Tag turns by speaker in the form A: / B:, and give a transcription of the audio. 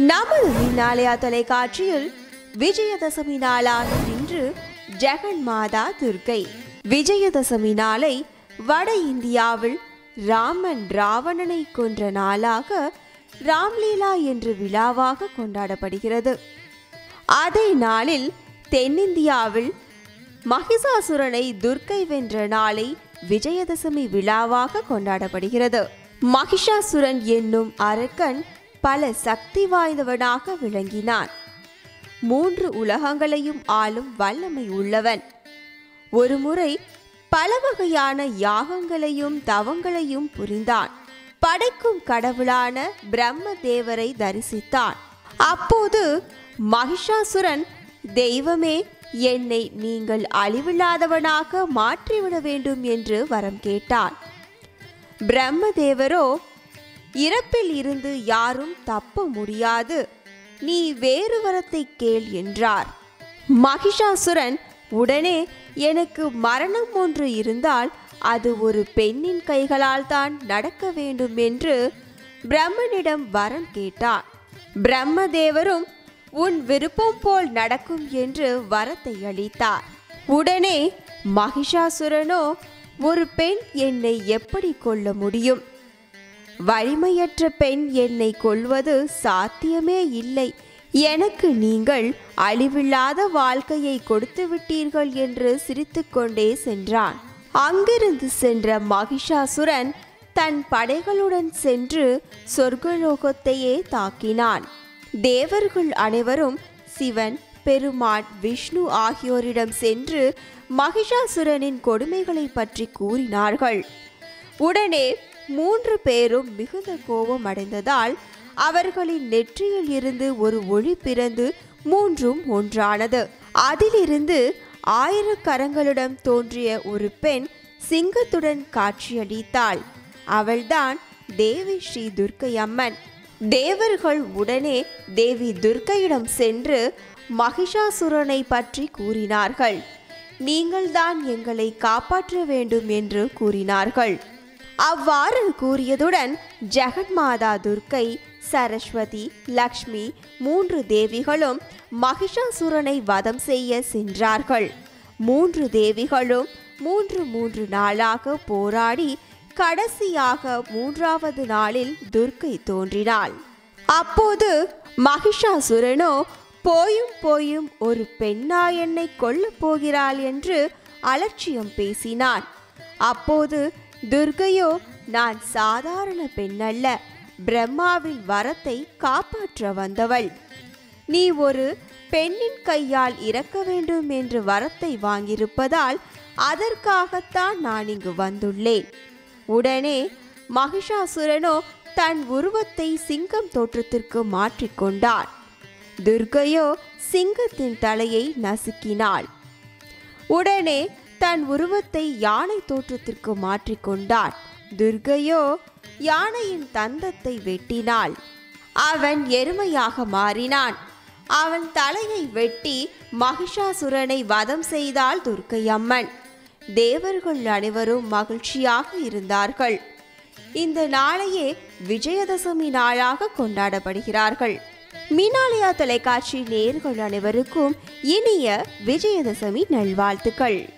A: நமது மின்னாலயா தொலைக்காட்சியில் விஜயதசமி நாளான இன்று ஜெகன் மாதா துர்க்கை விஜயதசமி நாளை வட இந்தியாவில் ராமன் ராவணனை கொன்ற நாளாக ராம்லீலா என்று விழாவாக கொண்டாடப்படுகிறது அதே நாளில் தென்னிந்தியாவில் மகிஷாசுரனை துர்க்கை வென்ற நாளை விஜயதசமி விழாவாக கொண்டாடப்படுகிறது மகிஷாசுரன் என்னும் அரக்கன் பல சக்தி வாய்ந்தவனாக விளங்கினான் மூன்று உலகங்களையும் ஆளும் வல்லமை உள்ளவன் ஒருமுறை பல வகையான யாகங்களையும் தவங்களையும் புரிந்தான் படைக்கும் கடவுளான பிரம்ம தேவரை தரிசித்தான் அப்போது மகிஷாசுரன் தெய்வமே என்னை நீங்கள் அழிவில்லாதவனாக மாற்றிவிட வேண்டும் என்று வரம் கேட்டான் பிரம்மதேவரோ இறப்பில் இருந்து யாரும் தப்ப முடியாது நீ வேறு வரத்தை கேள் என்றார் மகிஷாசுரன் உடனே எனக்கு மரணம் ஒன்று இருந்தால் அது ஒரு பெண்ணின் கைகளால் தான் நடக்க வேண்டும் என்று பிரம்மனிடம் வரம் கேட்டான் பிரம்மதேவரும் உன் விருப்பம் போல் நடக்கும் என்று வரத்தை அளித்தார் உடனே மகிஷாசுரனோ ஒரு பெண் என்னை எப்படி கொல்ல முடியும் வலிமையற்ற பெண் என்னை கொல்வது சாத்தியமே இல்லை எனக்கு நீங்கள் அழிவில்லாத வாழ்க்கையை கொடுத்து விட்டீர்கள் என்று சிரித்துக்கொண்டே சென்றான் அங்கிருந்து சென்ற மகிஷாசுரன் தன் படைகளுடன் சென்று சொர்க்கலோகத்தையே தாக்கினான் தேவர்கள் அனைவரும் சிவன் பெருமான் விஷ்ணு ஆகியோரிடம் சென்று மகிஷாசுரனின் கொடுமைகளை பற்றி கூறினார்கள் உடனே மூன்று பேரும் மிகுந்த கோபம் அடைந்ததால் அவர்களின் நெற்றியில் இருந்து ஒரு ஒளி பிறந்து மூன்றும் ஒன்றானது அதிலிருந்து ஆயிரக்கரங்களுடன் தோன்றிய ஒரு பெண் சிங்கத்துடன் காட்சியளித்தாள் அவள்தான் தேவி ஸ்ரீ துர்க்கை அம்மன் தேவர்கள் உடனே தேவி துர்க்கையிடம் சென்று மகிஷாசுரனை பற்றி கூறினார்கள் நீங்கள்தான் எங்களை காப்பாற்ற வேண்டும் என்று கூறினார்கள் அவ்வாறு கூறியதுடன் ஜெகன்மாதா துர்க்கை சரஸ்வதி லக்ஷ்மி மூன்று தேவிகளும் மகிஷாசுரனை வதம் செய்ய சென்றார்கள் மூன்று தேவிகளும் மூன்று மூன்று நாளாக போராடி கடைசியாக மூன்றாவது நாளில் துர்க்கை தோன்றினாள் அப்போது மகிஷாசுரனோ போயும் போயும் ஒரு பெண்ணா என்னை கொல்லப் போகிறாள் என்று அலட்சியம் பேசினான் அப்போது துர்கையோ நான் சாதாரண பெண்ணல்ல பிரம்மாவின் வரத்தை காப்பாற்ற வந்தவள் நீ ஒரு பெண்ணின் கையால் இறக்க வேண்டும் என்று வரத்தை வாங்கியிருப்பதால் அதற்காகத்தான் நான் இங்கு வந்துள்ளேன் உடனே மகிஷாசுரனோ தன் உருவத்தை சிங்கம் தோற்றத்திற்கு மாற்றிக்கொண்டான் துர்கையோ சிங்கத்தின் தலையை நசுக்கினாள் உடனே தன் உருவத்தை யானை தோற்றத்திற்கு மாற்றிக்கொண்டான் துர்கையோ யானையின் தந்தத்தை வெட்டினாள் அவன் எருமையாக மாறினான் அவன் தலையை வெட்டி மகிஷாசுரனை வதம் செய்தாள் துர்க்கை அம்மன் தேவர்கள் அனைவரும் மகிழ்ச்சியாக இருந்தார்கள் இந்த நாளையே விஜயதசமி நாளாக கொண்டாடப்படுகிறார்கள் மீனாலயா தொலைக்காட்சி நேர்கள் அனைவருக்கும் இனிய விஜயதசமி நல்வாழ்த்துக்கள்